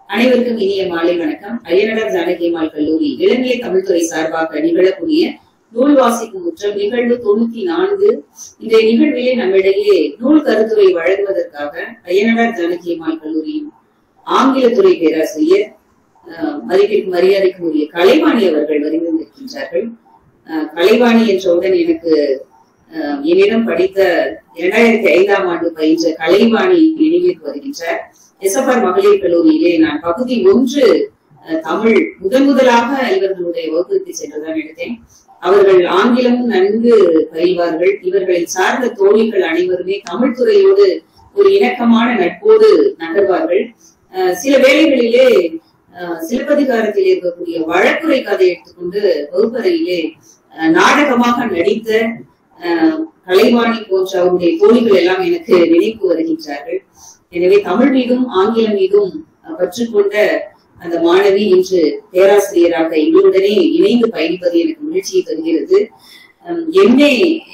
அனைவருக்கும் இனிய மாலை வணக்கம் அய்யனடர் ஜானகிமால் கல்லூரி இளநிலை தமிழ்துறை சார்பாக நிகழக்கூடிய நூல் வாசிக்கும் முற்றம் நிகழ்வு தொண்ணூத்தி நான்கு இந்த நிகழ்விலே நம்மிடையே நூல் கருத்துரை வழங்குவதற்காக அய்யனடர் ஜானகிமால் கல்லூரியின் ஆங்கிலத்துறை பேராசிரியர் அஹ், மதிப்பிற்கு மரியாதைக்கு உரிய கலைவாணி அவர்கள் வருகின்றிருக்கின்றார்கள் அஹ், கலைவாணி என்றவுடன் எனக்கு அஹ், என்னிடம் படித்த இரண்டாயிரத்தி ஐந்தாம் ஆண்டு பயின்ற கலைவாணி நினைவிற்கு வருகின்றார் எஸ்எஃப்ஆர் மகளிர் கல்லூரியிலே நான் பகுதி ஒன்று அஹ், தமிழ் முதன் முதலாக இவர்களுடைய வகுப்பிற்கு சென்றுதான் எடுத்தேன் அவர்கள் ஆங்கிலமும் நன்கு பயில்வார்கள் இவர்களை சார்ந்த தோழிகள் அனைவருமே தமிழ் துறையோடு ஒரு இணக்கமான நட்போடு நகர்வார்கள் அஹ், சில வேளைகளிலே அஹ், சிலப்பதிகாரத்தில் இருக்கக்கூடிய வழக்குரை கதை எடுத்துக்கொண்டு வகுப்பறையிலே அஹ், நாடகமாக நடித்த அஹ், கலைவாணி போன்ற அவருடைய தோழிகள் எல்லாம் எனக்கு நினைவு வருகின்றார்கள் எனவே தமிழ் மீதும் ஆங்கிலம் மீதும் அஹ், பற்றுக்கொண்ட அந்த மாணவி இன்று பேராசிரியராக எங்களுடனே இணைந்து பயணிப்பது எனக்கு மகிழ்ச்சியை தருகிறது எம்ஏ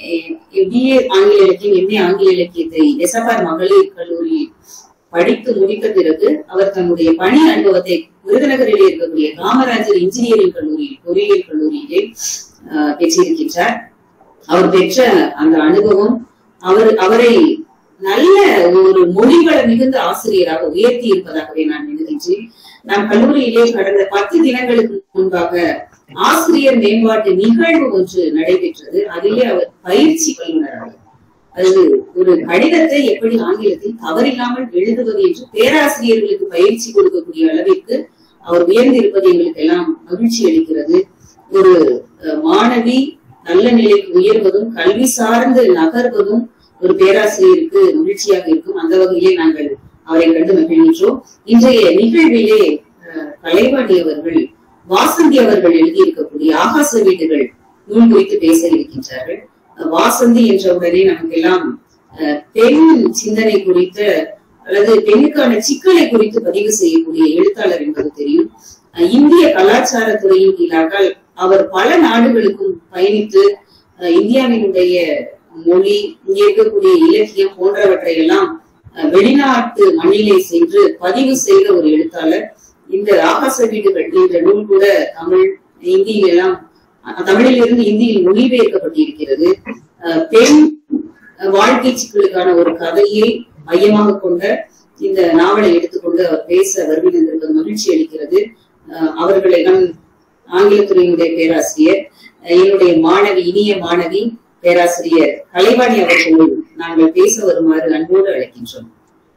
பிஏ ஆங்கில இலக்கியம் எம்ஏ ஆங்கில இலக்கியத்தை எஸ்எஃப்ஆர் மகளிர் கல்லூரியில் படித்து முடித்த பிறகு அவர் தன்னுடைய பணி அனுபவத்தை விருதுநகரில் இருக்கக்கூடிய காமராஜர் இன்ஜினியரிங் கல்லூரியில் பொறியியல் கல்லூரியிலே அஹ், பெற்றிருக்கின்றார் அவர் பெற்ற அந்த அனுபவம் அவர் அவரை நல்ல ஒரு மொழிவள மிகுந்த ஆசிரியராக உயர்த்தி இருப்பதாகவே நான் நினைக்கின்றேன் நாம் கல்லூரியிலே கடந்த பத்து தினங்களுக்கு முன்பாக ஆசிரியர் மேம்பாட்டு நிகழ்வு ஒன்று நடைபெற்றது அதிலே அவர் பயிற்சி வல்லுநராக அது ஒரு கடிதத்தை எப்படி ஆங்கிலத்தில் தவறில்லாமல் எழுதுவது என்று பேராசிரியர்களுக்கு பயிற்சி கொடுக்கக்கூடிய அளவிற்கு அவர் உயர்ந்திருப்பது எங்களுக்கு எல்லாம் மகிழ்ச்சி அளிக்கிறது ஒரு அஹ், மாணவி நல்ல நிலைக்கு உயர்வதும் கல்வி சார்ந்து நகர்வதும் ஒரு பேராசிரியருக்கு மகிழ்ச்சியாக இருக்கும் அந்த வகையிலே நாங்கள் அவரை கண்டு மகிழ்கின்றோம் இன்றைய நிகழ்விலே அஹ், கலைவாணி அவர்கள் வாசந்தி அவர்கள் எழுதியிருக்கக்கூடிய ஆகாச வீடுகள் நூல் குறித்து பேச இருக்கின்றார்கள் அஹ், வாசந்தி என்ற உடனே நமக்கெல்லாம் அஹ், பெண் சிந்தனை குறித்த அல்லது பெண்ணுக்கான சிக்கலை குறித்து பதிவு செய்யக்கூடிய எழுத்தாளர் என்பது தெரியும் அஹ், இந்திய கலாச்சாரத்துறையின் கீழாக அவர் பல நாடுகளுக்கும் பயணித்து அஹ், இந்தியாவினுடைய மொழி இங்கே இருக்கக்கூடிய இலக்கியம் போன்றவற்றை எல்லாம் அஹ், வெளிநாட்டு மண்ணிலே சென்று பதிவு செய்த ஒரு எழுத்தாளர் இந்த ஆகாச வீடுகள் என்ற நூல் கூட தமிழ் இந்தியில் எல்லாம் அஹ், தமிழில் இருந்து இந்தியில் மொழிபெயர்க்கப்பட்டிருக்கிறது அஹ், பெண் அஹ், வாழ்க்கை சிக்கலுக்கான ஒரு கதையை மையமாக கொண்ட இந்த நாவலை எடுத்துக்கொண்டு அவர் பேச வருவதற்கு மகிழ்ச்சி அளிக்கிறது அஹ், அவர்களை நம் ஆங்கிலத்துறையினுடைய பேராசிரியர் அஹ், என்னுடைய மாணவி இனிய மாணவி பேராசிரியர் கலைவாணி அவர்களை நாங்கள் பேச வருமாறு அன்போடு அழைக்கின்றோம்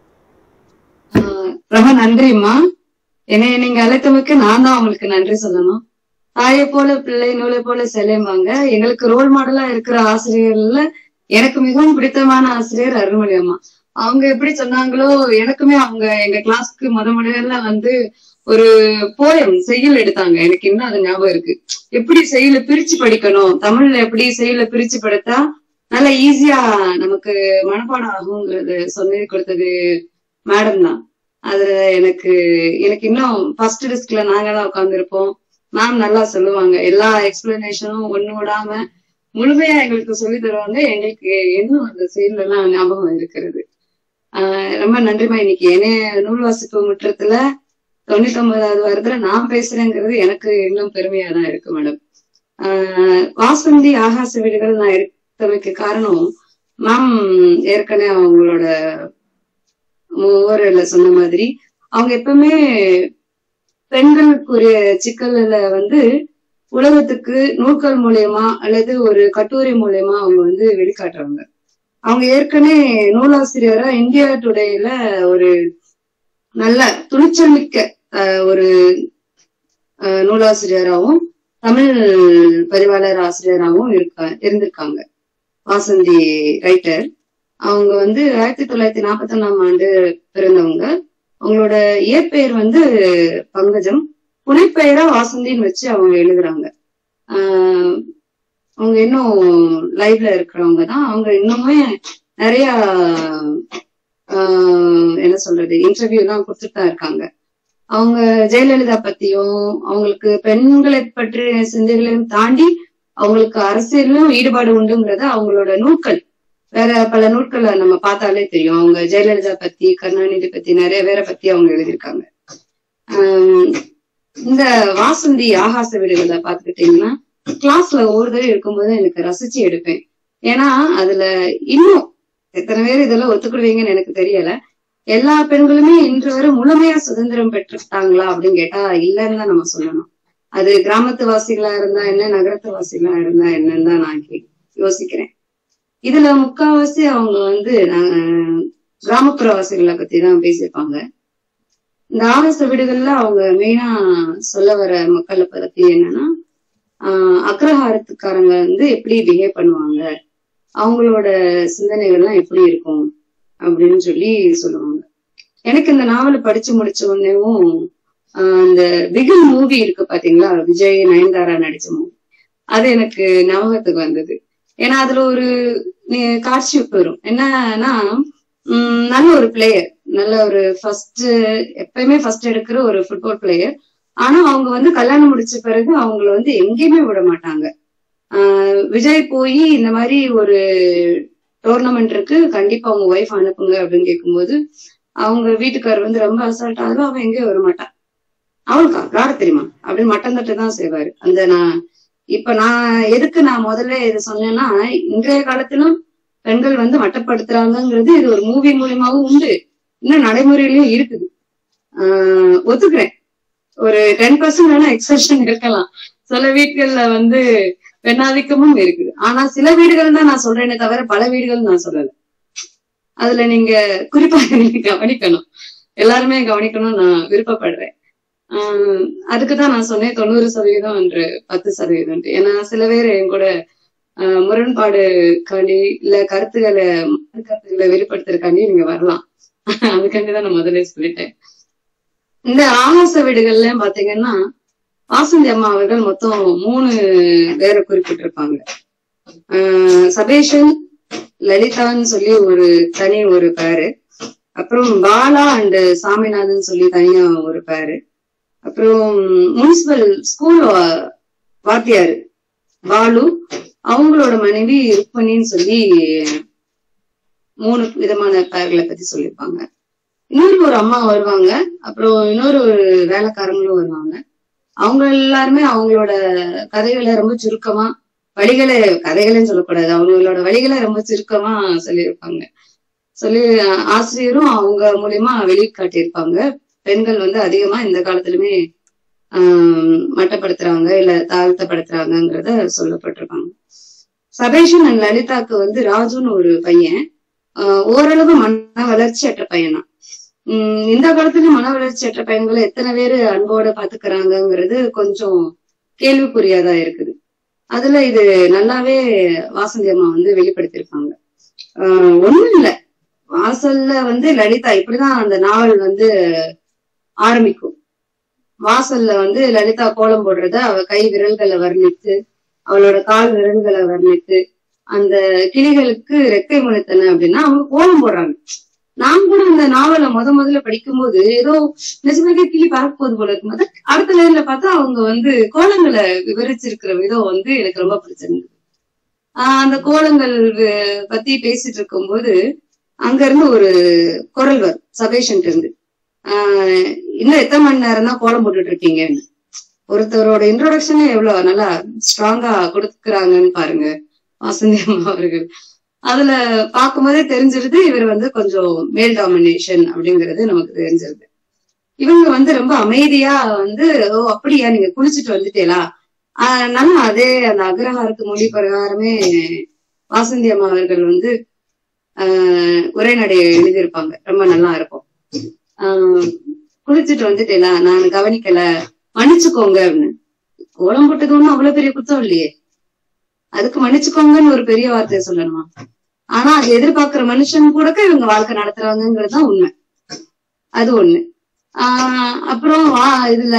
ஆஹ் ரொம்ப நன்றிம்மா என்னை நீங்க அழைத்தமைக்கு நான் தான் உங்களுக்கு நன்றி சொல்லணும் தாயை போல பிள்ளை நூலை போல செல்லைம்பாங்க எங்களுக்கு ரோல் மாடலா இருக்கிற ஆசிரியர்கள்ல எனக்கு மிகவும் பிடித்தமான ஆசிரியர் அருள்மொழி அம்மா அவங்க எப்படி சொன்னாங்களோ எனக்குமே அவங்க எங்க கிளாஸ்க்கு முத முதல்ல வந்து ஒரு போயம் செய்யுள் எடுத்தாங்க எனக்கு இன்னும் அது ஞாபகம் இருக்கு எப்படி செய்யுளை பிரிச்சு படிக்கணும் தமிழ்ல எப்படி செய்யுளை பிரிச்சு படுத்தா நல்லா ஈஸியா நமக்கு மனப்பாடம் ஆகுங்கிறது சொல்லி கொடுத்தது மேடம் தான் அதுல எனக்கு எனக்கு இன்னும் ஃபர்ஸ்ட் டிஸ்க்ல நாங்க தான் உட்காந்துருப்போம் மேம் நல்லா சொல்லுவாங்க எல்லா எக்ஸ்பிளனேஷனும் ஒண்ணு விடாம முழுமையா எங்களுக்கு சொல்லி தருவாங்க எங்களுக்கு இன்னும் அந்த செயல் எல்லாம் ஞாபகம் இருக்கிறது ஆஹ் ரொம்ப நன்றிமா இன்னைக்கு என்ன நூல் வாசிப்பு முற்றத்துல தொண்ணூத்தி ஒன்பதாவது வருடத்துல நான் பேசுறேங்கிறது எனக்கு இன்னும் பெருமையா தான் இருக்கு மேடம் ஆஹ் வாசந்தி ஆகாச வீடுகள் நான் எடுத்தமைக்கு காரணம் மேம் ஏற்கனவே அவங்களோட மூவரில் சொன்ன மாதிரி அவங்க எப்பவுமே பெண்களுக்குரிய சிக்கல்ல வந்து உலகத்துக்கு நூல்கள் மூலியமா அல்லது ஒரு கட்டுரை மூலியமா அவங்க வந்து வெளிக்காட்டுறாங்க அவங்க ஏற்கனவே நூலாசிரியரா இந்தியா டுடேல ஒரு நல்ல துணிச்சல் மிக்க அஹ், ஒரு அஹ், நூலாசிரியராகவும் தமிழ் பதிவாளர் ஆசிரியராகவும் இருக்கா இருந்திருக்காங்க வாசந்தி ரைட்டர் அவங்க வந்து ஆயிரத்தி தொள்ளாயிரத்தி நாற்பத்தி ஒண்ணாம் ஆண்டு பிறந்தவங்க அவங்களோட இயற்பெயர் வந்து பங்கஜம் புனைப்பெயரா வாசந்தின்னு வச்சு அவங்க எழுதுறாங்க ஆஹ் அவங்க இன்னும் லைவ்ல இருக்கிறவங்க தான் அவங்க இன்னுமே நிறைய ஆஹ் என்ன சொல்றது இன்டர்வியூ எல்லாம் கொடுத்துட்டு தான் இருக்காங்க அவங்க ஜெயலலிதா பத்தியும் அவங்களுக்கு பெண்களை பற்றிய சிந்தைகளையும் தாண்டி அவங்களுக்கு அரசியலும் ஈடுபாடு உண்டுங்கிறத அவங்களோட நூல்கள் வேற பல நூல்களை நம்ம பார்த்தாலே தெரியும் அவங்க ஜெயலலிதா பத்தி கருணாநிதி பத்தி நிறைய பேரை பத்தி அவங்க எழுதியிருக்காங்க ஆஹ் இந்த வாசந்தி ஆகாச வீடுகளை பாத்துக்கிட்டீங்கன்னா கிளாஸ்ல ஒரு தடவை இருக்கும்போது எனக்கு ரசிச்சு எடுப்பேன் ஏன்னா அதுல இன்னும் எத்தனை பேர் இதெல்லாம் ஒத்துக்கிடுவீங்கன்னு எனக்கு தெரியல எல்லா பெண்களுமே இன்று வரை முழுமையா சுதந்திரம் பெற்றுட்டாங்களா அப்படின்னு கேட்டா இல்லைன்னு தான் நம்ம சொல்லணும் அது கிராமத்து வாசிகளா இருந்தா என்ன நகரத்து வாசிகளா இருந்தா என்னன்னு தான் நான் கே- யோசிக்கிறேன் இதுல முக்காவாசி அவங்க வந்து அஹ், கிராமப்புற வாசிகளை பத்தி தான் பேசியிருப்பாங்க இந்த ஆவாச வீடுகள்ல அவங்க மெயினா சொல்ல வர மக்களை பத்தி என்னன்னா ஆஹ் அக்ரஹாரத்துக்காரங்க வந்து எப்படி பிஹேவ் பண்ணுவாங்க அவங்களோட சிந்தனைகள்லாம் எப்படி இருக்கும் அப்படின்னு சொல்லி சொல்லுவாங்க எனக்கு இந்த நாவலை படிச்சு முடிச்ச உடனேவும் ஆஹ் இந்த பிகில் மூவி இருக்கு பாத்தீங்களா விஜய் நயன்தாரா நடிச்ச மூவி அது எனக்கு ஞாபகத்துக்கு வந்தது ஏன்னா அதுல ஒரு நி- காட்சி வரும் என்னன்னா உம் நல்ல ஒரு பிளேயர் நல்ல ஒரு ஃபர்ஸ்ட் எப்பயுமே ஃபர்ஸ்ட் எடுக்கிற ஒரு ஃபுட்பால் பிளேயர் ஆனா அவங்க வந்து கல்யாணம் முடிச்ச பிறகு அவங்கள வந்து எங்கேயுமே விட மாட்டாங்க ஆஹ் விஜய் போய் இந்த மாதிரி ஒரு டோர்னமெண்ட் இருக்கு கண்டிப்பா அவங்க ஒய்ஃப் அனுப்புங்க அப்படின்னு கேட்கும்போது அவங்க வீட்டுக்காரர் வந்து ரொம்ப அசால்ட் ஆகும் அவன் எங்கேயும் வர மாட்டான் அவளுக்கா விளாட தெரியுமா அப்படின்னு மட்டம் தட்டு தான் செய்வாரு அந்த நான் இப்ப நான் எதுக்கு நான் முதல்ல இது சொன்னேன்னா இன்றைய காலத்திலும் பெண்கள் வந்து மட்டப்படுத்துறாங்கங்கிறது இது ஒரு மூவி மூலியமாவும் உண்டு இன்னும் நடைமுறையிலயும் இருக்குது ஆஹ் ஒத்துக்கிறேன் ஒரு டென் பர்சன்ட் வேணா எக்ஸப்ஷன் இருக்கலாம் சில வீடுகள்ல வந்து பெண்ணாதிக்கமும் இருக்குது ஆனா சில வீடுகள் தான் நான் சொல்றேனே தவிர பல வீடுகள் நான் சொல்லல அதுல நீங்க குறிப்பா நீங்க கவனிக்கணும் எல்லாருமே கவனிக்கணும் நான் விருப்பப்படுறேன் ஆஹ் அதுக்குதான் நான் சொன்னேன் தொண்ணூறு சதவீதம் என்று பத்து சதவீதம் ஏன்னா சில பேர் என் கூட ஆஹ் முரண்பாடு காண்டி இல்ல கருத்துக்களை மாற்று கருத்துக்களை வெளிப்படுத்துறதுக்காண்டி நீங்க வரலாம் அதுக்காண்டி தான் நான் முதல்ல சொல்லிட்டேன் இந்த ஆகாச வீடுகள்ல பாத்தீங்கன்னா வாசந்தி அம்மா அவர்கள் மொத்தம் மூணு பேரை குறிப்பிட்டிருப்பாங்க ஆஹ் சபேஷன் லலிதான்னு சொல்லி ஒரு தனி ஒரு பேரு அப்புறம் பாலா அண்ட் சாமிநாதன் சொல்லி தனியா ஒரு பேரு அப்புறம் முனிசிபல் ஸ்கூல் வாத்தியாரு பாலு அவங்களோட மனைவி ருக்மணின்னு சொல்லி மூணு விதமான பெயர்களை பத்தி சொல்லியிருப்பாங்க இன்னொரு ஒரு அம்மா வருவாங்க அப்புறம் இன்னொரு ஒரு வேலைக்காரங்களும் வருவாங்க அவங்க எல்லாருமே அவங்களோட கதைகளை ரொம்ப சுருக்கமா வழிகளை கதைகளையும் சொல்லக்கூடாது அவங்களோட வழிகளை ரொம்ப சுருக்கமா சொல்லியிருப்பாங்க சொல்லி அஹ், ஆசிரியரும் அவங்க மூலியமா வெளிக்காட்டியிருப்பாங்க பெண்கள் வந்து அதிகமா இந்த காலத்திலுமே ஆஹ் மட்டப்படுத்துறாங்க இல்ல தாழ்த்தப்படுத்துறாங்கங்கிறத சொல்லப்பட்டிருப்பாங்க சபேஷன் அண்ட் லலிதாக்கு வந்து ராஜுன்னு ஒரு பையன் ஆஹ் ஓரளவு மன வளர்ச்சி அற்ற பையனா உம் இந்த காலத்துல மன வளர்ச்சி அற்ற பையன்களை எத்தனை பேரு அன்போட பாத்துக்கிறாங்கங்கிறது கொஞ்சம் கேள்விக்குறியாதா இருக்குது அதுல இது நல்லாவே வாசந்தி அம்மா வந்து வெளிப்படுத்தியிருப்பாங்க ஆஹ் ஒண்ணும் இல்ல வாசல்ல வந்து லலிதா இப்படிதான் அந்த நாவல் வந்து ஆரம்பிக்கும் வாசல்ல வந்து லலிதா கோலம் போடுறத அவ கை விரல்களை வர்ணித்து அவளோட கால் விரல்களை வர்ணித்து அந்த கிளிகளுக்கு ரெக்கை முளைத்தன அப்படின்னா அவங்க கோலம் போடுறாங்க நான் கூட அந்த நாவலை முத முதல்ல படிக்கும்போது ஏதோ நிஜமாவே கிளி பறக்க போகுது போல இருக்கும் அத அடுத்த லைன்ல பார்த்தா அவங்க வந்து கோலங்களை விவரிச்சிருக்கிற விதம் வந்து எனக்கு ரொம்ப பிடிச்சிருந்தது ஆஹ் அந்த கோலங்கள் வி- பத்தி பேசிட்டு இருக்கும்போது அங்க இருந்து ஒரு குரல் வரும் சபேஷன் இருந்து ஆஹ் இன்னும் எத்தனை மணி நேரம் தான் கோலம் போட்டுட்டு இருக்கீங்கன்னு ஒருத்தரோட இன்ட்ரோடக்ஷனே எவ்வளவு நல்லா ஸ்ட்ராங்கா கொடுக்குறாங்கன்னு பாருங்க வாசந்தி அம்மா அவர்கள் அதுல பார்க்கும்போதே தெரிஞ்சிருது இவர் வந்து கொஞ்சம் மேல் டாமினேஷன் அப்படிங்கிறது நமக்கு தெரிஞ்சிருது இவங்க வந்து ரொம்ப அமைதியா வந்து ஓ அப்படியா நீங்க குளிச்சுட்டு வந்துட்டீங்களா ஆஹ் நல்லா அதே அந்த அக்ரஹாரத்து மொழி பிரகாரமே வாசந்தி அம்மா அவர்கள் வந்து ஆஹ் உரைநடை எழுதியிருப்பாங்க ரொம்ப நல்லா இருக்கும் ஆஹ் குளிச்சுட்டு வந்துட்டேனா நான் கவனிக்கல மன்னிச்சுக்கோங்க அப்படின்னு கோலம் போட்டது ஒண்ணும் அவ்வளவு பெரிய குத்தம் இல்லையே அதுக்கு மன்னிச்சுக்கோங்கன்னு ஒரு பெரிய வார்த்தையை சொல்லணுமா ஆனா அது எதிர்பார்க்கிற மனுஷன் கூட இவங்க வாழ்க்கை நடத்துறாங்கிறது தான் உண்மை அது ஒண்ணு ஆஹ் அப்புறம் வா- இதுல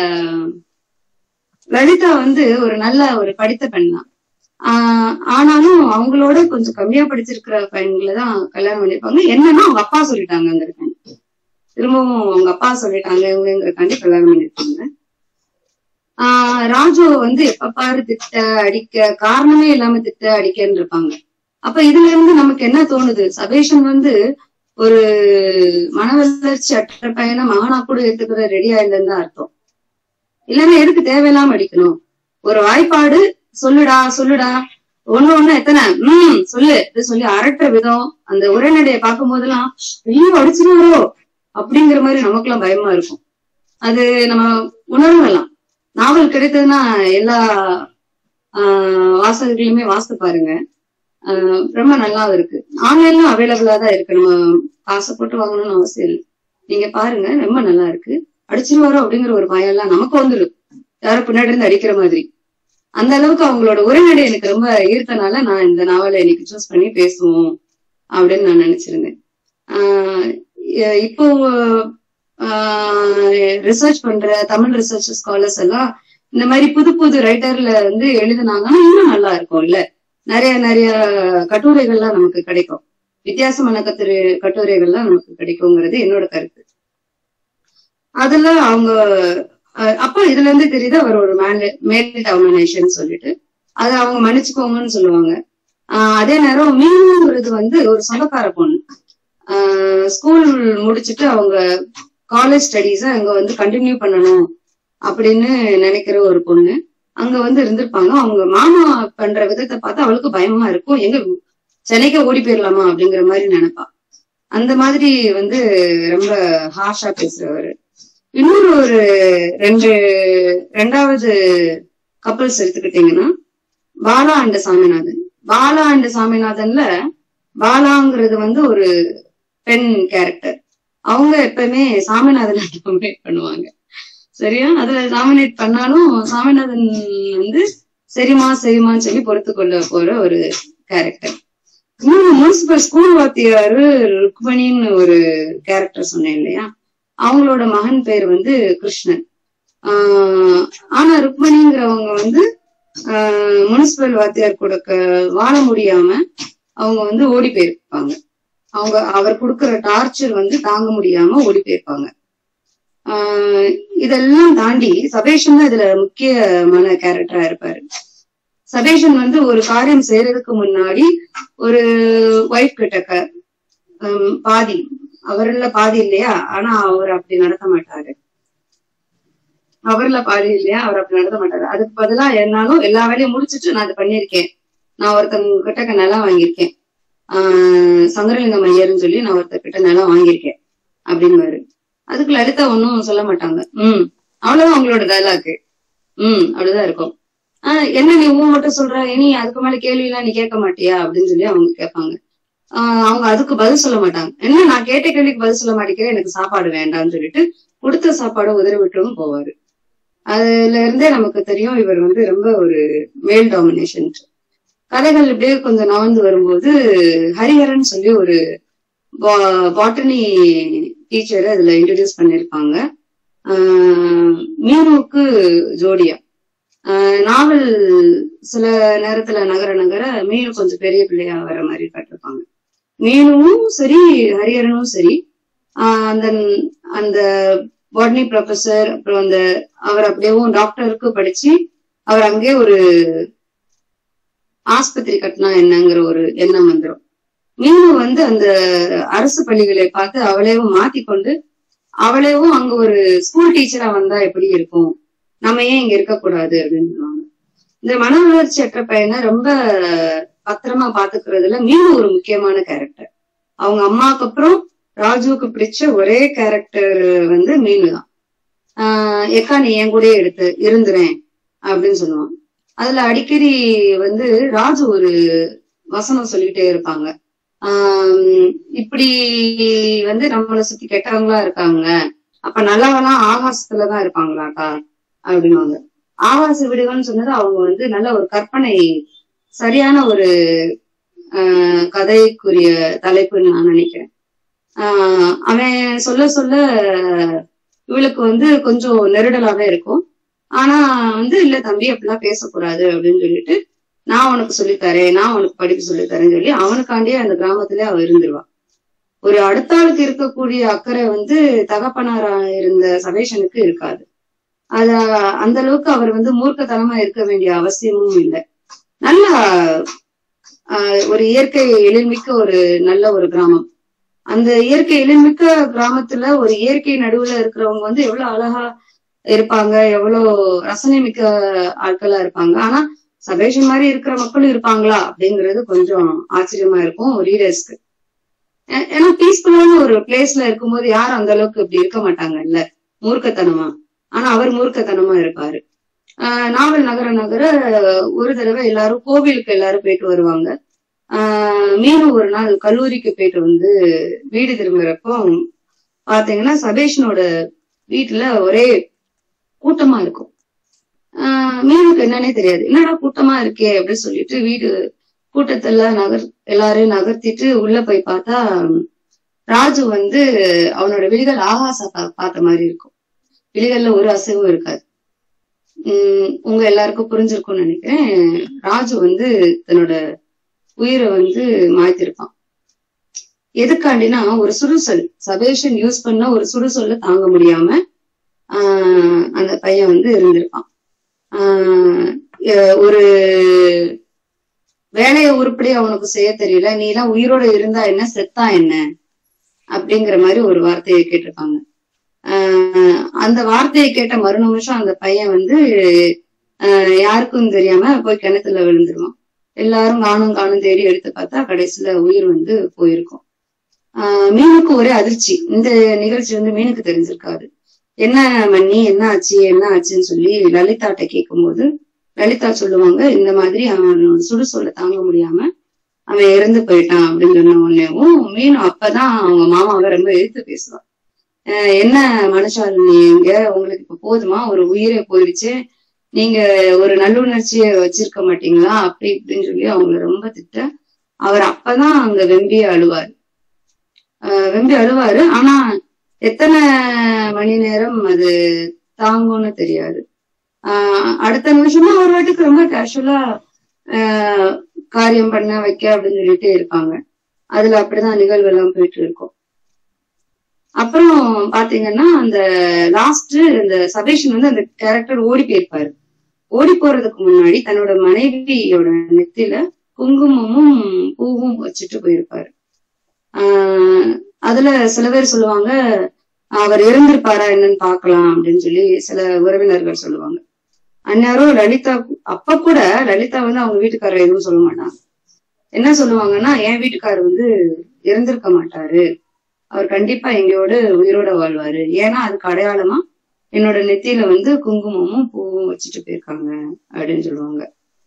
லலிதா வந்து ஒரு நல்ல ஒரு படித்த பெண் தான் ஆஹ் ஆனாலும் அவங்களோட கொஞ்சம் கம்மியா படிச்சிருக்கிற பையன்களை தான் கல்யாணம் பண்ணிருப்பாங்க என்னன்னா அவங்க அப்பா சொல்லிட்டாங்கிறக்காண்டி திரும்பவும் அவங்க அப்பா சொல்லிட்டாங்க இவங்கிறக்காண்டி கல்யாணம் பண்ணிருப்பாங்க ஆஹ் ராஜு வந்து எப்ப பாரு திட்ட அடிக்க காரணமே இல்லாம திட்ட அடிக்கன்னு இருப்பாங்க அப்ப இதுல இருந்து நமக்கு என்ன தோணுது சபேஷன் வந்து ஒரு மன வளர்ச்சி அற்ற பையனை மகனா கூட எடுத்துக்கிற ரெடியா இல்லைன்னு தான் அர்த்தம் இல்லைன்னா எதுக்கு தேவையில்லாம அடிக்கணும் ஒரு வாய்ப்பாடு சொல்லுடா சொல்லுடா ஒண்ணு ஒண்ணு எத்தனை உம் சொல்லு இது சொல்லி அரட்டுற விதம் அந்த உரைநடையை பார்க்கும் போதெல்லாம் ஐயோ அடிச்சிருவாரோ அப்படிங்கிற மாதிரி நமக்குலாம் பயமா இருக்கும் அது நம்ம உணர்வலாம் நாவல் கிடைத்ததுன்னா எல்லா ஆஹ் வாசகர்களுமே வாசித்து பாருங்க ஆஹ் ரொம்ப நல்லா இருக்கு ஆன்லைன்ல அவைலபிளா தான் இருக்கு நம்ம காசை போட்டு வாங்கணும்னு அவசியம் இல்லை நீங்க பாருங்க ரொம்ப நல்லா இருக்கு அடிச்சிருவாரோ அப்படிங்கிற ஒரு பயம் எல்லாம் நமக்கு வந்துடும் யாரும் பின்னாடி இருந்து அடிக்கிற மாதிரி அந்த அளவுக்கு அவங்களோட உரைநடை எனக்கு ரொம்ப ஈர்த்தனால நான் இந்த நாவலை இன்னைக்கு சூஸ் பண்ணி பேசுவோம் அப்படின்னு நான் நினைச்சிருந்தேன் ஆஹ் இ- இப்போ ரிசர்ச் பண்ற தமிழ் ரிசர்ச் ஸ்காலர்ஸ் எல்லாம் இந்த மாதிரி புது புது ரைட்டர்ல வந்து எழுதுனாங்கன்னா இன்னும் நல்லா இருக்கும் இல்ல நிறைய நிறைய கட்டுரைகள்லாம் நமக்கு கிடைக்கும் வித்தியாசமான கட்டுரை கட்டுரைகள்லாம் நமக்கு கிடைக்குங்கிறது என்னோட கருத்து அதுல அவங்க அஹ் அப்ப இதுல இருந்து தெரியுது அவர் ஒரு மேல் மேல் டாமினேஷன் சொல்லிட்டு அதை அவங்க மன்னிச்சுக்கோங்கன்னு சொல்லுவாங்க ஆஹ் அதே நேரம் மீனுங்கிறது வந்து ஒரு சொந்தக்கார பொண்ணு ஸ்கூல் முடிச்சுட்டு அவங்க காலேஜ் ஸ்டடீஸ அங்க வந்து கண்டினியூ பண்ணணும் அப்படின்னு நினைக்கிற ஒரு பொண்ணு அங்க வந்து இருந்திருப்பாங்க அவங்க மாமா பண்ற விதத்தை பார்த்து அவளுக்கு பயமா இருக்கும் எங்க சென்னைக்கு ஓடி போயிடலாமா அப்படிங்கிற மாதிரி நினைப்பா அந்த மாதிரி வந்து ரொம்ப ஹார்ஷா பேசுறவரு இன்னொரு ஒரு ரெண்டு ரெண்டாவது கப்பல்ஸ் எடுத்துக்கிட்டீங்கன்னா பாலா அண்ட் சாமிநாதன் பாலா அண்ட் சாமிநாதன்ல பாலாங்கிறது வந்து ஒரு பெண் கேரக்டர் அவங்க எப்பவுமே சாமிநாதன் டாமினேட் பண்ணுவாங்க சரியா அதுல டாமினேட் பண்ணாலும் சாமிநாதன் வந்து சரிமா சரிமான்னு சொல்லி பொறுத்து கொள்ள போற ஒரு கேரக்டர் இன்னொரு முனிசிபல் ஸ்கூல் வாத்தியாரு ருக்மணின்னு ஒரு கேரக்டர் சொன்னேன் இல்லையா அவங்களோட மகன் பேர் வந்து கிருஷ்ணன் ஆஹ் ஆனா ருக்மணிங்கிறவங்க வந்து முனிசிபல் வாத்தியார் கூட க- வாழ முடியாம அவங்க வந்து ஓடி போயிருப்பாங்க அவங்க அவர் கொடுக்கிற டார்ச்சர் வந்து தாங்க முடியாம ஓடி போயிருப்பாங்க ஆஹ் இதெல்லாம் தாண்டி சபேஷன் தான் இதுல முக்கியமான கேரக்டரா இருப்பாரு சபேஷன் வந்து ஒரு காரியம் செய்யறதுக்கு முன்னாடி ஒரு ஒய்ஃப் கிட்ட க- ஹம், பாதி அவர்ல பாதி இல்லையா ஆனா அவர் அப்படி நடத்த மாட்டாரு அவர்ல பாதி இல்லையா அவர் அப்படி நடத்த மாட்டாரு அதுக்கு பதிலா என்னாலும் எல்லா வேலையும் முடிச்சிட்டு நான் அதை பண்ணிருக்கேன் நான் ஒருத்தங்க கிட்ட நிலம் வாங்கியிருக்கேன் ஆஹ் சங்கரலிங்கம் ஐயர்னு சொல்லி நான் ஒருத்தர் கிட்ட நிலம் வாங்கியிருக்கேன் அப்படிங்குவாரு அதுக்கு லலிதா ஒன்னும் சொல்ல மாட்டாங்க ம் அவ்வளவுதான் அவங்களோட டைலாக் ம் அப்படிதான் இருக்கும் ஆஹ் என்ன நீ ஊ மட்டும் சொல்ற இனி அதுக்கு மேல கேள்வி எல்லாம் நீ கேட்க மாட்டியா அப்படின்னு சொல்லி அவங்க கேட்பாங்க ஆஹ் அவங்க அதுக்கு பதில் சொல்ல மாட்டாங்க என்ன நான் கேட்ட கேள்விக்கு பதில் சொல்ல மாட்டேங்கிறேன் எனக்கு சாப்பாடு வேண்டாம்னு சொல்லிட்டு கொடுத்த சாப்பாடை உதறி விட்டுவும் போவாரு அதுல இருந்தே நமக்கு தெரியும் இவர் வந்து ரொம்ப ஒரு மேல் டாமினேஷன் கதைகள் இப்படியே கொஞ்சம் நவந்து வரும்போது ஹரிஹரன் சொல்லி ஒரு பாட்டனி டீச்சரை அதுல இன்ட்ரடியூஸ் பண்ணிருப்பாங்க ஆஹ் மீனுவுக்கு ஜோடியா ஆஹ் நாவல் சில நேரத்துல நகர நகர மீனு கொஞ்சம் பெரிய பிள்ளையா வர மாதிரி காட்டிருப்பாங்க மீனுவும் சரி ஹரிஹரனும் சரி ஆஹ் அந்த அந்த பாட்னி ப்ரொஃபசர் அப்புறம் அந்த அவர் அப்படியேவும் டாக்டருக்கு படிச்சு அவர் அங்கே ஒரு ஆஸ்பத்திரி கட்டினா என்னங்கிற ஒரு எண்ணம் வந்துடும் மீனு வந்து அந்த அரசு பள்ளிகளை பார்த்து அவளையும் மாத்தி கொண்டு அவளையும் அங்க ஒரு ஸ்கூல் டீச்சரா வந்தா எப்படி இருக்கும் நம்ம ஏன் இங்க இருக்கக்கூடாது அப்படின்னு சொல்லுவாங்க இந்த மன வளர்ச்சி அற்ற பையனை ரொம்ப பத்திரமா பாத்துக்கிறதுல மீனு ஒரு முக்கியமான கேரக்டர் அவங்க அம்மாக்கு அப்புறம் ராஜுவுக்கு பிடிச்ச ஒரே கேரக்டர் வந்து மீனு தான் ஆஹ் எக்கா நீ என் கூடயே எடுத்து இருந்துறேன் அப்படின்னு சொல்லுவான் அதுல அடிக்கடி வந்து ராஜு ஒரு வசனம் சொல்லிட்டே இருப்பாங்க ஆஹ் இப்படி வந்து நம்மளை சுத்தி கெட்டவங்களா இருக்காங்க அப்ப நல்லவெல்லாம் ஆகாசத்துலதான் இருப்பாங்களாக்கா அப்படின்னுவாங்க ஆகாச விடுகள்னு சொன்னது அவங்க வந்து நல்ல ஒரு கற்பனை சரியான ஒரு ஆஹ் கதைக்குரிய தலைப்புன்னு நான் நினைக்கிறேன் ஆஹ் அவன் சொல்ல சொல்ல இவளுக்கு வந்து கொஞ்சம் நெருடலாவே இருக்கும் ஆனா வந்து இல்ல தம்பி அப்படிலாம் பேசக்கூடாது அப்படின்னு சொல்லிட்டு நான் உனக்கு சொல்லித்தரேன் நான் உனக்கு படிப்பு சொல்லித்தரேன்னு சொல்லி அவனுக்காண்டியே அந்த கிராமத்திலே அவ இருந்துருவா ஒரு அடுத்த ஆளுக்கு இருக்கக்கூடிய அக்கறை வந்து தகப்பனாரா இருந்த சபேஷனுக்கு இருக்காது அத அந்த அளவுக்கு அவர் வந்து மூர்க்கத்தனமா இருக்க வேண்டிய அவசியமும் இல்லை நல்ல ஆஹ் ஒரு இயற்கை எழில்மிக்க ஒரு நல்ல ஒரு கிராமம் அந்த இயற்கை எழில்மிக்க கிராமத்துல ஒரு இயற்கை நடுவுல இருக்கிறவங்க வந்து எவ்வளவு அழகா இருப்பாங்க எவ்வளவு ரசனை மிக்க ஆட்களா இருப்பாங்க ஆனா சபேஷன் மாதிரி இருக்கிற மக்களும் இருப்பாங்களா அப்படிங்கிறது கொஞ்சம் ஆச்சரியமா இருக்கும் ரீடர்ஸ்க்கு ஏன்னா பீஸ்ஃபுல்லான ஒரு பிளேஸ்ல இருக்கும்போது யாரும் அந்த அளவுக்கு இப்படி இருக்க மாட்டாங்க இல்ல மூர்க்கத்தனமா ஆனா அவர் மூர்க்கத்தனமா இருப்பாரு ஆஹ் நாவல் நகர நகர ஒரு தடவை எல்லாரும் கோவிலுக்கு எல்லாரும் போயிட்டு வருவாங்க ஆஹ் மீனும் ஒரு நாள் கல்லூரிக்கு போயிட்டு வந்து வீடு திரும்புறப்போ பாத்தீங்கன்னா சபேஷனோட வீட்டுல ஒரே கூட்டமா இருக்கும் ஆஹ் மீனுக்கு என்னன்னே தெரியாது என்னடா கூட்டமா இருக்கே அப்படின்னு சொல்லிட்டு வீடு கூட்டத்துல நகர் எல்லாரையும் நகர்த்திட்டு உள்ள போய் பார்த்தா ராஜு வந்து அவனோட விழிகள் ஆகாச பா- பார்த்த மாதிரி இருக்கும் விழிகள்ல ஒரு அசைவும் இருக்காது உம் உங்க எல்லாருக்கும் புரிஞ்சிருக்கும்னு நினைக்கிறேன் ராஜு வந்து தன்னோட உயிரை வந்து மாய்த்திருப்பான் எதுக்காண்டினா ஒரு சுடுசொல் சபேஷன் யூஸ் பண்ண ஒரு சுடுசொல்ல தாங்க முடியாம ஆஹ் அந்த பையன் வந்து இருந்திருப்பான் ஆஹ் எ- ஒரு வேலையை உருப்படி அவனுக்கு செய்ய தெரியல நீ எல்லாம் உயிரோட இருந்தா என்ன செத்தா என்ன அப்படிங்கிற மாதிரி ஒரு வார்த்தையை கேட்டிருப்பாங்க ஆஹ் அந்த வார்த்தையை கேட்ட மறு நிமிஷம் அந்த பையன் வந்து ஆஹ் யாருக்கும் தெரியாம போய் கிணத்துல விழுந்துருவான் எல்லாரும் காணும் காணும் தேடி எடுத்து பார்த்தா கடைசியில உயிர் வந்து போயிருக்கும் ஆஹ் மீனுக்கு ஒரே அதிர்ச்சி இந்த நிகழ்ச்சி வந்து மீனுக்கு தெரிஞ்சிருக்காது என்ன மண்ணி என்ன ஆச்சு என்ன ஆச்சுன்னு சொல்லி லலிதாட்ட கேட்கும்போது லலிதா சொல்லுவாங்க இந்த மாதிரி அவன் சுடுசொல்ல தாங்க முடியாம அவன் இறந்து போயிட்டான் அப்படின்னு சொன்ன உடனேவும் மீன் அப்பதான் அவங்க மாமாவை ரொம்ப எதிர்த்து பேசுவான் அஹ் என்ன மனுஷால் நீங்க உங்களுக்கு இப்ப போதுமா ஒரு உயிரே போயிடுச்சு நீங்க ஒரு நல்லுணர்ச்சிய வச்சிருக்க மாட்டீங்களா அப்படி இப்படின்னு சொல்லி அவங்கள ரொம்ப திட்ட அவர் அப்பதான் அங்க வெம்பி அழுவாரு ஆஹ் வெம்பி அழுவாரு ஆனா எத்தனை மணி நேரம் அது தாங்கும்னு தெரியாது ஆஹ் அடுத்த நிமிஷமா ஒரு வாட்டுக்கு ரொம்ப கேஷுவலா காரியம் பண்ண வைக்க அப்படின்னு சொல்லிட்டு இருப்பாங்க அதுல அப்படிதான் நிகழ்வு எல்லாம் போயிட்டு இருக்கும் அப்புறம் பாத்தீங்கன்னா அந்த லாஸ்ட் இந்த சபேஷன் வந்து அந்த கேரக்டர் ஓடி போயிருப்பாரு ஓடி போறதுக்கு முன்னாடி தன்னோட மனைவியோட நெத்தியில குங்குமமும் பூவும் வச்சுட்டு போயிருப்பாரு ஆஹ் அதுல சில பேர் சொல்லுவாங்க அவர் இறந்திருப்பாரா என்னன்னு பார்க்கலாம் அப்படின்னு சொல்லி சில உறவினர்கள் சொல்லுவாங்க அந்நேரம் லலிதா அப்ப கூட லலிதா வந்து அவங்க வீட்டுக்காரர் எதுவும் சொல்ல மாட்டாங்க என்ன சொல்லுவாங்கன்னா என் வீட்டுக்காரர் வந்து இறந்திருக்க மாட்டாரு அவர் கண்டிப்பா எங்களோட உயிரோட வாழ்வாரு ஏன்னா அதுக்கு அடையாளமா என்னோட நெத்தியில வந்து குங்குமமும் பூவும் வச்சுட்டு போயிருக்காங்க அப்படின்னு சொல்லுவாங்க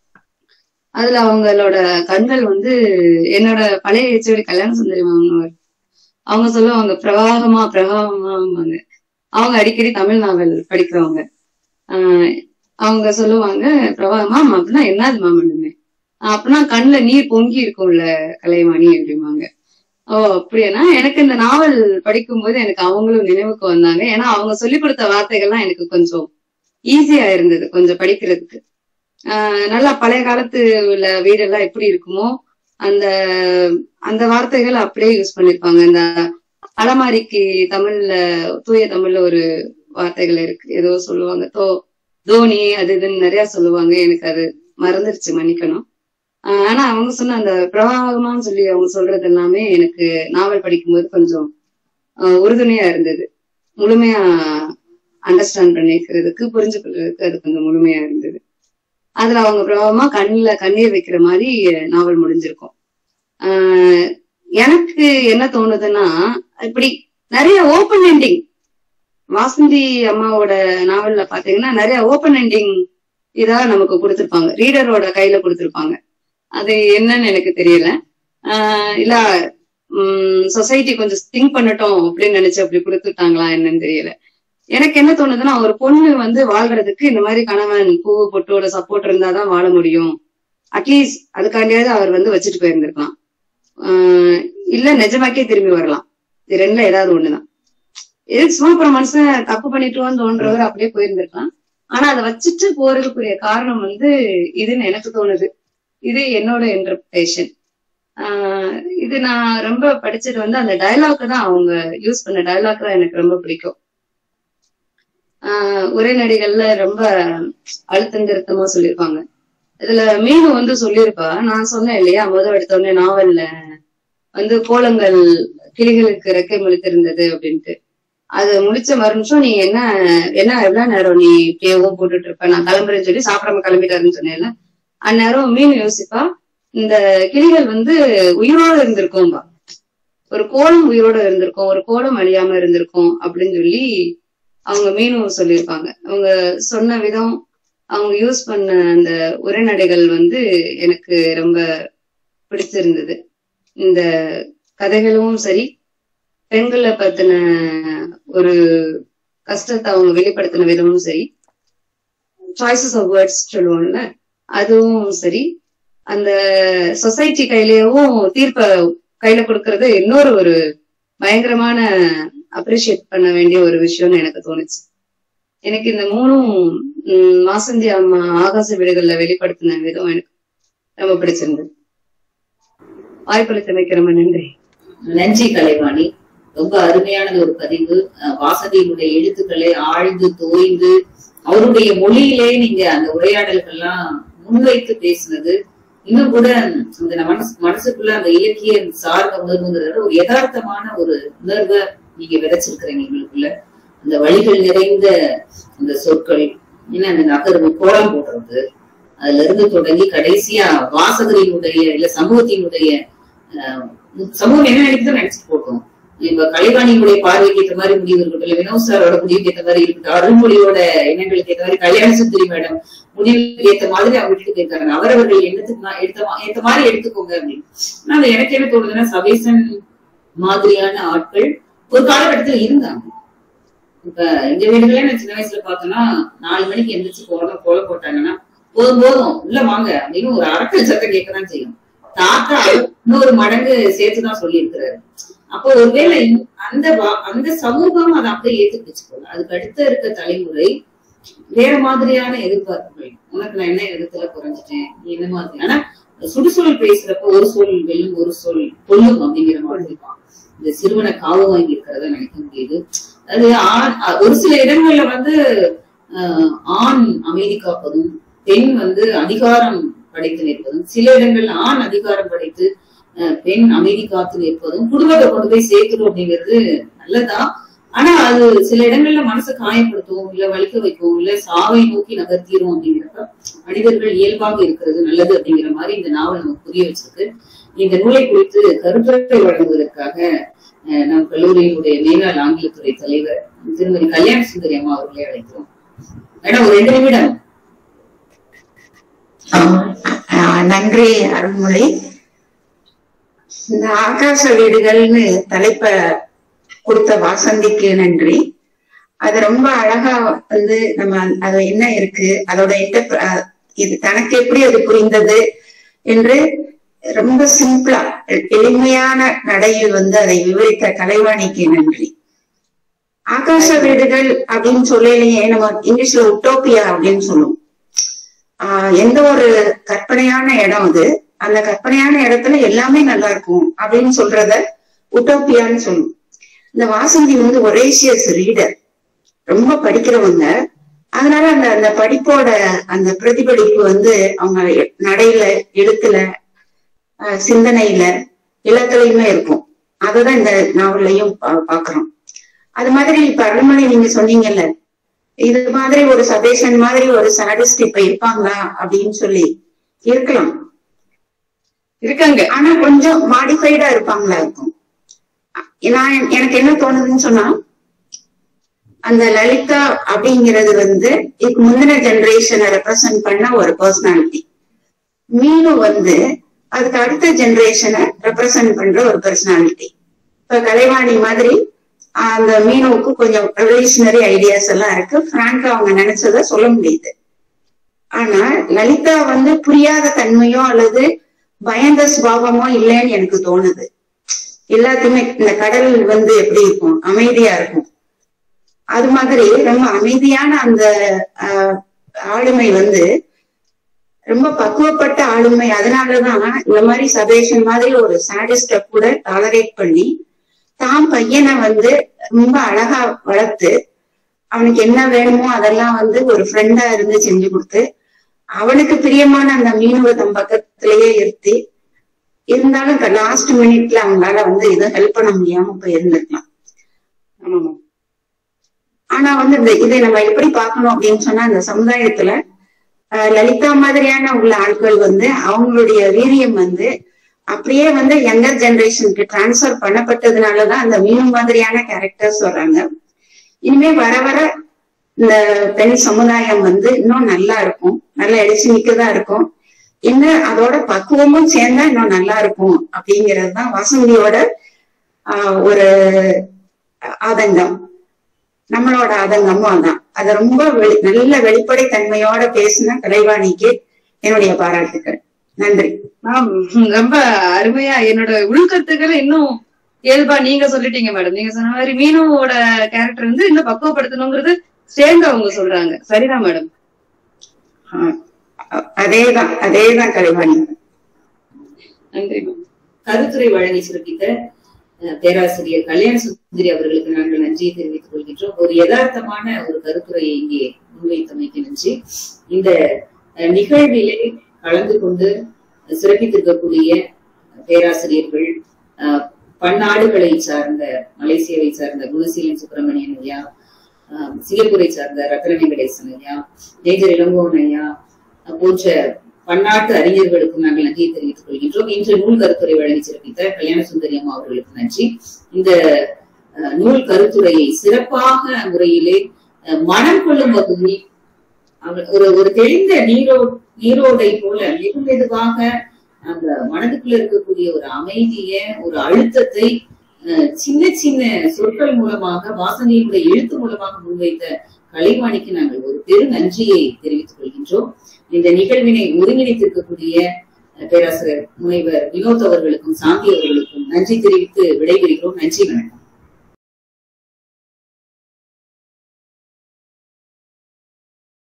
அதுல அவங்களோட கண்கள் வந்து என்னோட பழைய எச்சோடி கல்யாண சுந்தரி மாமன் அவங்க சொல்லுவாங்க பிரவாகமா பிரவாகமாங்க அவங்க அடிக்கடி தமிழ் நாவல் படிக்கிறவங்க ஆஹ் அவங்க சொல்லுவாங்க பிரவாகமா அப்படின்னா என்னது மாமன்னுமே அப்படின்னா கண்ணுல நீர் பொங்கி இருக்கும்ல கலைவாணி அப்படிம்பாங்க ஓ அப்படியானா எனக்கு இந்த நாவல் படிக்கும்போது எனக்கு அவங்களும் நினைவுக்கு வந்தாங்க ஏன்னா அவங்க சொல்லி கொடுத்த வார்த்தைகள்லாம் எனக்கு கொஞ்சம் ஈஸியா இருந்தது கொஞ்சம் படிக்கிறதுக்கு ஆஹ் நல்லா பழைய காலத்து உள்ள வீடெல்லாம் எப்படி இருக்குமோ அந்த அந்த வார்த்தைகள் அப்படியே யூஸ் பண்ணிருப்பாங்க இந்த அலமாரிக்கு தமிழ்ல தூய தமிழ்ல ஒரு வார்த்தைகள் இருக்கு ஏதோ சொல்லுவாங்க தோ தோனி அது இதுன்னு நிறைய சொல்லுவாங்க எனக்கு அது மறந்துருச்சு மன்னிக்கணும் ஆஹ் ஆனா அவங்க சொன்ன அந்த பிரவாகமான்னு சொல்லி அவங்க சொல்றது எல்லாமே எனக்கு நாவல் படிக்கும்போது கொஞ்சம் ஆஹ் உறுதுணையா இருந்தது முழுமையா அண்டர்ஸ்டாண்ட் பண்ணிக்கிறதுக்கு புரிஞ்சுக்கிறதுக்கு அது கொஞ்சம் முழுமையா இருந்தது அதுல அவங்க பிரபாவமா கண்ணுல கண்ணீர் வைக்கிற மாதிரி நாவல் முடிஞ்சிருக்கும் ஆஹ் எனக்கு என்ன தோணுதுன்னா இப்படி நிறைய ஓப்பன் எண்டிங் வாசந்தி அம்மாவோட நாவல்ல பாத்தீங்கன்னா நிறைய ஓப்பன் எண்டிங் இதா நமக்கு கொடுத்திருப்பாங்க ரீடரோட கையில கொடுத்திருப்பாங்க அது என்னன்னு எனக்கு தெரியல ஆஹ் இல்ல சொசைட்டி கொஞ்சம் திங்க் பண்ணட்டும் அப்படின்னு நினைச்சு அப்படி கொடுத்துட்டாங்களா என்னன்னு தெரியல எனக்கு என்ன தோணுதுன்னா ஒரு பொண்ணு வந்து வாழ்றதுக்கு இந்த மாதிரி கணவன் பூ பொட்டோட சப்போர்ட் இருந்தாதான் வாழ முடியும் அட்லீஸ்ட் அதுக்காண்டியாவது அவர் வந்து வச்சுட்டு போயிருந்திருக்கலாம் ஆஹ் இல்ல நிஜமாக்கே திரும்பி வரலாம் இது ரெண்டுல ஏதாவது ஒண்ணுதான் எதுக்கு சும்மா அப்புறம் மனுஷன் தப்பு பண்ணிட்டோம்னு தோன்றவர் அப்படியே போயிருந்திருக்கலாம் ஆனா அதை வச்சுட்டு போறதுக்குரிய காரணம் வந்து இதுன்னு எனக்கு தோணுது இது என்னோட இன்டர்பிரேஷன் ஆஹ் இது நான் ரொம்ப படிச்சது வந்து அந்த டயலாக் தான் அவங்க யூஸ் பண்ண டயலாக் தான் எனக்கு ரொம்ப பிடிக்கும் ஆஹ் உரைநடிகள்ல ரொம்ப அழுத்தம் திருத்தமா சொல்லியிருப்பாங்க இதுல மீனு வந்து சொல்லியிருப்பா நான் சொன்னேன் இல்லையா முதல் எடுத்த உடனே நாவல்ல வந்து கோலங்கள் கிளிகளுக்கு ரெக்கை முளைத்திருந்தது அப்படின்ட்டு அது முடிச்ச மறு நிமிஷம் நீ என்ன என்ன எவ்வளவு நேரம் நீ இப்படியேவும் போட்டுட்டு இருப்ப நான் கிளம்புறேன்னு சொல்லி சாப்பிடாம கிளம்பிட்டாருன்னு சொன்னேன்ல அந்நேரம் மீன் யோசிப்பா இந்த கிளிகள் வந்து உயிரோட இருந்திருக்கும்பா ஒரு கோலம் உயிரோட இருந்திருக்கும் ஒரு கோலம் அழியாம இருந்திருக்கும் அப்படின்னு சொல்லி அவங்க மீனும் சொல்லியிருப்பாங்க அவங்க சொன்ன விதம் அவங்க யூஸ் பண்ண அந்த உரைநடைகள் வந்து எனக்கு ரொம்ப பிடிச்சிருந்தது இந்த கதைகளும் சரி பெண்களை பத்தின ஒரு கஷ்டத்தை அவங்க வெளிப்படுத்தின விதமும் சரி சாய்ஸஸ் ஆஃப் வேர்ட்ஸ் சொல்லுவோம்ல அதுவும் சரி அந்த சொசைட்டி கையிலயும் தீர்ப்ப கையில கொடுக்கறது இன்னொரு ஒரு பயங்கரமான அப்ரிஷியேட் பண்ண வேண்டிய ஒரு விஷயம்னு எனக்கு தோணுச்சு எனக்கு இந்த மூணும் உம், வாசந்தி அம்மா ஆகாச வீடுகள்ல வெளிப்படுத்தின விதம் எனக்கு ரொம்ப பிடிச்சிருந்தது வாய்ப்பளித்தமைக்கு ரொம்ப நன்றி நன்றி கலைவாணி ரொம்ப அருமையான ஒரு பதிவு அஹ் வாசதியினுடைய எழுத்துக்களை ஆழ்ந்து தோய்ந்து அவருடைய மொழியிலே நீங்க அந்த உரையாடல்கள்லாம் முன்வைத்து பேசினது இன்னும் கூட அந்த நம்ம மனசு மனசுக்குள்ள அந்த இலக்கிய சார்ந்த உணர்வுங்கிறத விட ஒரு யதார்த்தமான ஒரு உணர்வை நீங்க விதைச்சிருக்கிறீங்க எங்களுக்குள்ள அந்த வழிகள் நிறைந்த அந்த சொற்கள் என்ன அந்த நகர்வு கோலம் போடுறது அதுல இருந்து தொடங்கி கடைசியா வாசகரினுடைய இல்ல சமூகத்தினுடைய அஹ், சமூகம் என்ன நினைக்குதோ நினைச்சிட்டு போட்டோம் இப்ப கலைவாணியுடைய பார்வைக்கு ஏற்ற மாதிரி முடிவு இருக்கட்டும் இல்ல வினோத் சாரோட முடிவுக்கு ஏற்ற மாதிரி இருக்கட்டும் அருள்மொழியோட எண்ணங்களுக்கு ஏற்ற மாதிரி கல்யாண சுந்தரி மேடம் முடிவுக்கு ஏற்ற மாதிரி அவங்க விட்டுட்டு போயிருக்காங்க அவரவர்கள் எண்ணத்துக்கு மா- ஏத்த மா- ஏத்த மாதிரி எடுத்துக்கோங்க அப்படின்னு ஆனா அது எனக்கு என்ன தோணுதுன்னா சபேசன் மாதிரியான ஆட்கள் ஒரு காலகட்டத்துல இருந்தாங்க இப்ப எங்க வீடுகளே நான் சின்ன வயசுல பார்த்தோம்னா நாலு மணிக்கு எந்திரிச்சு கோலம் கோலம் போட்டாங்கன்னா போதும் போதும் உள்ள வாங்க அப்படின்னு ஒரு அரட்டல் சத்தம் கேட்கதான் செய்யும் தாத்தா இன்னொரு மடங்கு சேர்த்துதான் சொல்லி இருக்கிறாரு அப்போ ஒருவேளை இந்த- அந்த வா- அந்த சமூகம் அதை அப்படியே ஏத்துக்கிச்சு போல அதுக்கு அடுத்த இருக்க தலைமுறை வேற மாதிரியான எதிர்பார்ப்புகள் உனக்கு நான் என்ன இடத்துல குறைஞ்சிட்டேன் நீ என்ன மாதிரி ஆனா சுடுசொல் பேசுறப்ப ஒரு சொல் வெல்லும் ஒரு சொல் கொல்லும் அப்படிங்கிற மாதிரி தான் இந்த சிறுவனை காவு வாங்கி இருக்கிறத நினைக்க முடியுது அது ஆண் அ- ஒரு சில இடங்கள்ல வந்து ஆஹ், ஆண் அமைதி காப்பதும் பெண் வந்து அதிகாரம் படைத்து நிற்பதும் சில இடங்கள்ல ஆண் அதிகாரம் படைத்து அஹ், பெண் அமைதி காத்து நிற்பதும் குடும்பத்தை கொண்டு போய் சேர்க்கணும் அப்படிங்கிறது நல்லதா ஆனா அது சில இடங்கள்ல மனசை காயப்படுத்தும் இல்ல வலிக்க வைக்கும் இல்ல சாவை நோக்கி நகர்த்திரும் அப்படிங்கிறப்ப மனிதர்கள் இயல்பாக இருக்கிறது நல்லது அப்படிங்கிற மாதிரி இந்த நாவல் நமக்கு புரிய வச்சிருக்கு இந்த நூலை குறித்து கருத்துரை வழங்குவதற்காக அஹ், நம் கல்லூரியினுடைய மேலாள் ஆங்கிலத்துறை தலைவர் திருமதி கல்யாண சுந்தரி அம்மா அவர்களை அழைக்கிறோம் மேடம் ஒரு ரெண்டு நிமிடம் ஆஹ் நன்றி அருள்மொழி இந்த ஆகாச வீடுகள்னு தலைப்ப கொடுத்த வாசந்திக்கு நன்றி அது ரொம்ப அழகா வந்து நம்ம அது என்ன இருக்கு அதோட interpre- அஹ் இது தனக்கு எப்படி அது புரிந்தது என்று ரொம்ப சிம்பிளா எ- எளிமையான நடையில் வந்து அதை விவரித்த கலைவாணிக்கு நன்றி ஆகாச வீடுகள் அப்படின்னு சொல்லலையே நம்ம இங்கிலீஷ்ல உட்டோப்பியா அப்படின்னு சொல்லுவோம் ஆஹ் எந்த ஒரு கற்பனையான இடம் அது அந்த கற்பனையான இடத்துல எல்லாமே நல்லா இருக்கும் அப்படின்னு சொல்றத உட்டோப்பியான்னு சொல்லுவோம் இந்த வாசந்தி வந்து ஒரேசியஸ் ரீடர் ரொம்ப படிக்கிறவங்க அதனால அந்த அந்த படிப்போட அந்த பிரதிபலிப்பு வந்து அவங்க நடையில எழுத்துல ஆஹ் சிந்தனையில எல்லாத்துலயுமே இருக்கும் அதுதான் இந்த நாவல்லையும் பா- பாக்குறோம் அது மாதிரி இப்ப அருள்மொழி நீங்க சொன்னீங்கல்ல இது மாதிரி ஒரு சபேஷன் மாதிரி ஒரு சாடிஸ்ட் இப்ப இருப்பாங்களா அப்படின்னு சொல்லி இருக்கலாம் இருக்காங்க ஆனா கொஞ்சம் மாடிஃபைடா இருப்பாங்களா இருக்கும் நான் எனக்கு என்ன தோணுதுன்னு சொன்னா அந்த லலிதா அப்படிங்கிறது வந்து இதுக்கு முந்தின ஜெனரேஷனை ரெப்ரசன்ட் பண்ண ஒரு பர்சனாலிட்டி மீனு வந்து அதுக்கு அடுத்த ஜெனரேஷனை ரெப்ரசன்ட் பண்ற ஒரு பர்சனாலிட்டி இப்ப கலைவாணி மாதிரி ஆஹ், அந்த மீனுவுக்கு கொஞ்சம் ரெவல்யூஷனரி ஐடியாஸ் எல்லாம் இருக்கு பிராங்கா அவங்க நினைச்சத சொல்ல முடியுது ஆனா லலிதா வந்து புரியாத தன்மையோ அல்லது பயந்த சுபாவமோ இல்லைன்னு எனக்கு தோணுது எல்லாத்தையுமே இந்த கடல் வந்து எப்படி இருக்கும் அமைதியா இருக்கும் அது மாதிரி ரொம்ப அமைதியான அந்த ஆஹ், ஆளுமை வந்து ரொம்ப பக்குவப்பட்ட ஆளுமை அதனாலதான் இந்த மாதிரி சபேஷன் மாதிரி ஒரு சாடிஸ்ட கூட டாலரேட் பண்ணி தாம் பையனை வந்து ரொம்ப அழகா வளர்த்து அவனுக்கு என்ன வேணுமோ அதெல்லாம் வந்து ஒரு ஃப்ரெண்டா இருந்து செஞ்சு கொடுத்து அவனுக்கு பிரியமான அந்த மீனுவை தம் பக்கத்திலேயே இருத்தி இருந்தாலும் இப்ப லாஸ்ட் மினிட்ல அவங்களால வந்து எதுவும் ஹெல்ப் பண்ண முடியாம போய் இருந்திருக்கலாம் ஆமாமா ஆனா வந்து இந்த இதை நம்ம எப்படி பார்க்கணும் அப்படின்னு சொன்னா இந்த சமுதாயத்துல அஹ், லலிதா மாதிரியான உள்ள ஆட்கள் வந்து அவங்களுடைய வீரியம் வந்து அப்படியே வந்து யங்கர் ஜெனரேஷனுக்கு டிரான்ஸ்ஃபர் பண்ணப்பட்டதுனாலதான் அந்த மீனு மாதிரியான கேரக்டர்ஸ் வர்றாங்க இனிமே வர வர இந்த பெண் சமுதாயம் வந்து இன்னும் நல்லா இருக்கும் நல்லா எழுச்சி மிக்கதா இருக்கும் இன்னும் அதோட பக்குவமும் சேர்ந்தா இன்னும் நல்லா இருக்கும் அப்படிங்கிறது தான் வாசந்தியோட ஆஹ், ஒரு ஆதங்கம் நம்மளோட ஆதங்கமும் அதான் அது ரொம்ப வெளி நல்ல வெளிப்படை தன்மையோட பேசின கலைவாணிக்கு என்னுடைய பாராட்டுக்கள் நன்றி மேம் ரொம்ப அருமையா என்னோட உள்கருத்துக்களை இன்னும் இயல்பா நீங்க சொல்லிட்டீங்க மேடம் நீங்க சொன்ன மாதிரி மீனுவோட கேரக்டர் வந்து இன்னும் பக்குவப்படுத்தணுங்கிறது சேர்ந்து அவங்க சொல்றாங்க சரிதான் மேடம் ஆஹ் அ- அதேதான் அதேதான் கலைவாணி நன்றி மேம் கருத்துரை வழங்கி சிறப்பித்த அஹ், பேராசிரியர் கல்யாண சுந்தரி அவர்களுக்கு நாங்கள் நன்றியை தெரிவித்துக் கொள்கின்றோம் ஒரு யதார்த்தமான ஒரு கருத்துரையை இங்கே முன்வைத்தமைக்கு நன்றி இந்த அஹ், நிகழ்விலே கலந்து கொண்டு சிறப்பித்திருக்கக்கூடிய பேராசிரியர்கள் அஹ், பன்னாடுகளை சார்ந்த மலேசியாவை சார்ந்த குணசீலன் சுப்பிரமணியன் ஐயா அஹ், சிங்கப்பூரை சார்ந்த ரத்ன வெங்கடேசன் ஐயா மேஜர் இளங்கோவன் ஐயா அஹ், போன்ற பன்னாட்டு அறிஞர்களுக்கும் நாங்கள் நன்றியை தெரிவித்துக் கொள்கின்றோம் இன்று நூல் கருத்துரை வழங்கி சிறப்பித்த கல்யாண சுந்தரி அம்மா அவர்களுக்கு நன்றி இந்த அஹ், நூல் கருத்துரையை சிறப்பாக முறையிலே அஹ், மனம் கொள்ளும் வகையில் அவர் ஒரு ஒரு தெளிந்த நீரோ நீரோடை போல மிக மெதுவாக அந்த மனதுக்குள்ள இருக்கக்கூடிய ஒரு அமைதிய ஒரு அழுத்தத்தை அஹ், சின்ன சின்ன சொற்கள் மூலமாக வாசனையினுடைய எழுத்து மூலமாக முன்வைத்த கலைவாணிக்கு நாங்கள் ஒரு பெரு நன்றியை தெரிவித்துக் கொள்கின்றோம் இந்த நிகழ்வினை ஒருங்கிணைத்திருக்கக்கூடிய அஹ், பேராசிரியர் முனைவர் வினோத் அவர்களுக்கும் சாந்தி அவர்களுக்கும் நன்றி தெரிவித்து விடைபெறுகிறோம் நன்றி வணக்கம்